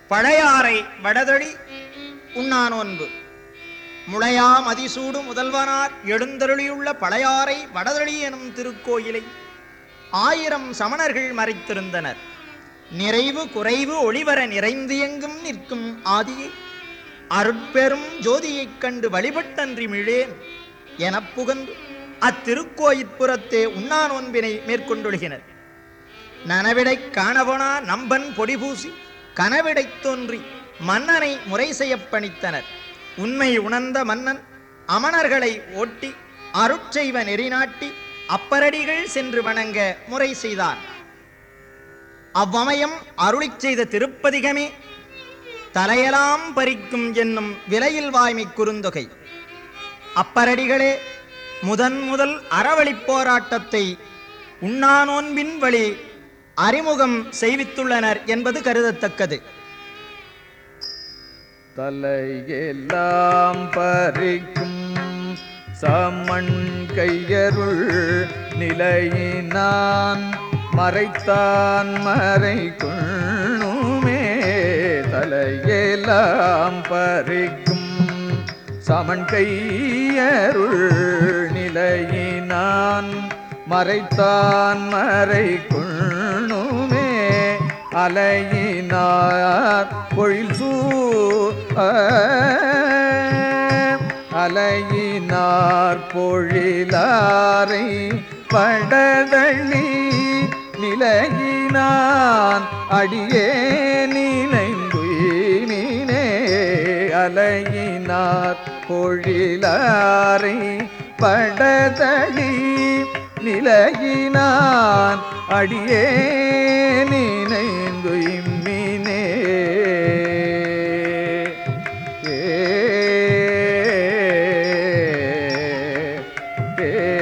பழையாறை வடதழி உண்ணானோன்பு முளையா மதிசூடு முதல்வனார் எழுந்தருளியுள்ள பழையாறை வடதழி எனும் திருக்கோயிலை ஆயிரம் சமணர்கள் மறைத்திருந்தனர் நிறைவு குறைவு ஒளிவர நிறைந்து எங்கும் நிற்கும் ஆதியை அருட்பெரும் ஜோதியைக் கண்டு வழிபட்டன்றி மிழேன் எனப் புகந்து அத்திருக்கோயிற்புறத்தே உண்ணானோன்பினை மேற்கொண்டொழுகினர் நனவிடைக் காணவனா நம்பன் பொடிபூசி கனவிடைத் தோன்றி மன்னனை முறை செய்யப் பணித்தனர் உண்மை உணர்ந்த மன்னன் அமணர்களை ஓட்டி அருட்செய்வ நெறிநாட்டி அப்பரடிகள் சென்று வணங்க முறை செய்தான் அவ்வமயம் அருளிச் செய்த திருப்பதிகமே தலையெல்லாம் பறிக்கும் என்னும் விலையில் வாய்மை குறுந்தொகை அப்பரடிகளே முதன் முதல் அறவழிப் போராட்டத்தை உண்ணானோன்பின் வழி அறிமுகம் செய்வித்துள்ளனர் என்பது கருதத்தக்கது தலையெல்லாம் பறிக்கும் சமண் கையருள் நிலையினான் மறைத்தான் மறை கொள்ளுமே தலையெல்லாம் பறிக்கும் சமன் கையருள் நிலையினான் மறைத்தான் மறை கொள்ளுமே அலையினார் பொழில் சூ அலையினார் பொழிலாரை படதள்ளி நிலையினான் அடியே நினைந்துயினே அலையினார் பொழிலாரை படதளி நிலையினான் அடியே நினைந்து இம்மினே ஏ ஏ